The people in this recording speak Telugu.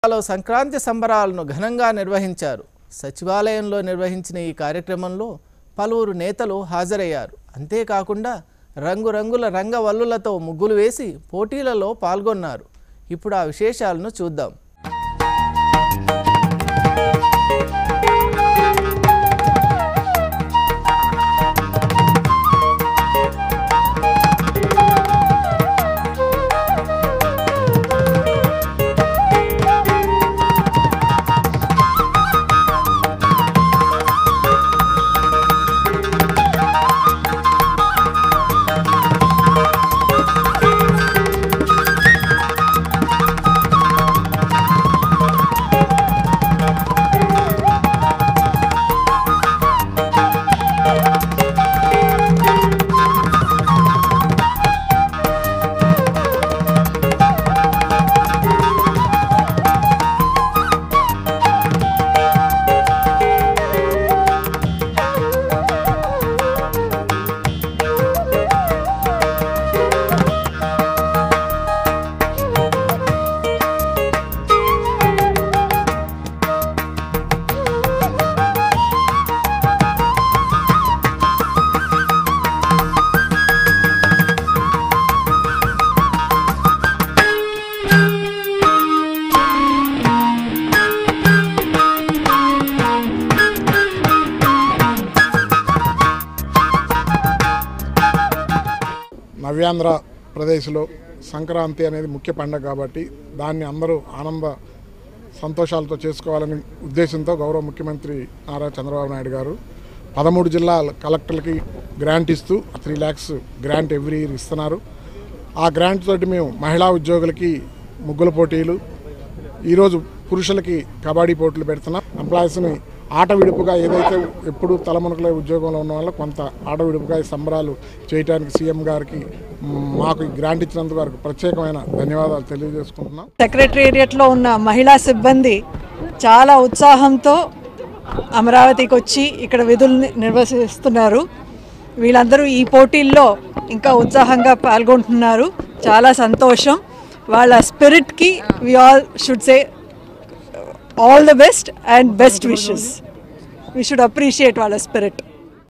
జిల్లాలో సంక్రాంతి సంబరాలను ఘనంగా నిర్వహించారు సచివాలయంలో నిర్వహించిన ఈ కార్యక్రమంలో పలువురు నేతలు హాజరయ్యారు అంతేకాకుండా రంగురంగుల రంగవల్లులతో ముగ్గులు వేసి పోటీలలో పాల్గొన్నారు ఇప్పుడు ఆ విశేషాలను చూద్దాం నవ్యాంధ్ర ప్రదేశ్లో సంక్రాంతి అనేది ముఖ్య పండుగ కాబట్టి దాన్ని అందరూ ఆనంద సంతోషాలతో చేసుకోవాలని ఉద్దేశంతో గౌరవ ముఖ్యమంత్రి నారా చంద్రబాబు నాయుడు గారు పదమూడు జిల్లాల కలెక్టర్లకి గ్రాంట్ ఇస్తూ three lakhs grant every year ఇస్తున్నారు ఆ గ్రాంట్ తోటి మేము మహిళా ఉద్యోగులకి ముగ్గుల పోటీలు ఈరోజు పురుషులకి కబడ్డీ పోటీలు పెడుతున్నాం ఎంప్లాయీస్ని ఆట విడుపుగా ఏదైతే ఎప్పుడు తలమునకలే ఉద్యోగంలో ఉన్న వాళ్ళ కొంత ఆట విడుపుగా ఈ సంబరాలు చేయడానికి సీఎం గారికి మ్, మాకు ఈ గ్రాంట్ ఇచ్చినందుకు వారికి ప్రత్యేకమైన ధన్యవాదాలు తెలియజేసుకుంటున్నాం సెక్రటేరియట్లో ఉన్న మహిళా సిబ్బంది చాలా ఉత్సాహంతో అమరావతికి వచ్చి ఇక్కడ విధులు నిర్వహిస్తున్నారు వీళ్ళందరూ ఈ పోటీల్లో ఇంకా ఉత్సాహంగా పాల్గొంటున్నారు చాలా సంతోషం వాళ్ళ స్పిరిట్కి we all should say all the best and best wishes we should appreciate వాళ్ళ స్పిరిట్